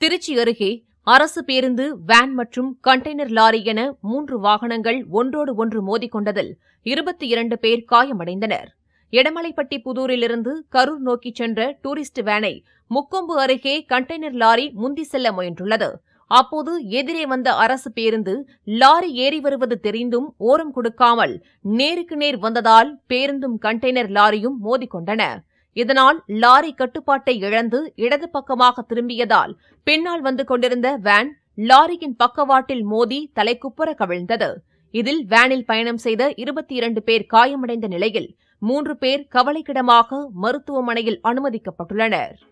திருச்சி அருகே அரசு பேருந்து வேன் மற்றும் கண்டெய்னர் லாரி என மூன்று வாகனங்கள் ஒன்றோடு ஒன்று மோதிக்கொண்டதில் இருபத்தி இரண்டு பேர் காயமடைந்தனர் எடமலைப்பட்டி புதூரிலிருந்து கரூர் நோக்கிச் சென்ற டூரிஸ்ட் வேனை முக்கொம்பு அருகே கண்டெய்னர் லாரி முந்தி செல்ல முயன்றுள்ளது அப்போது எதிரே வந்த அரசு பேருந்து லாரி ஏறி வருவது தெரிந்தும் ஓரம் கொடுக்காமல் நேருக்கு நேர் வந்ததால் பேருந்தும் கண்டெய்னர் லாரியும் மோதிக்கொண்டன இதனால் லாரி கட்டுப்பாட்டை இழந்து இடது பக்கமாக திரும்பியதால் பின்னால் வந்து கொண்டிருந்த வேன் லாரியின் பக்கவாட்டில் மோதி தலைக்குப்புற கவிழ்ந்தது இதில் வேனில் பயணம் செய்த இருபத்தி இரண்டு பேர் காயமடைந்த நிலையில் மூன்று பேர் கவலைக்கிடமாக மருத்துவமனையில் அனுமதிக்கப்பட்டுள்ளனர்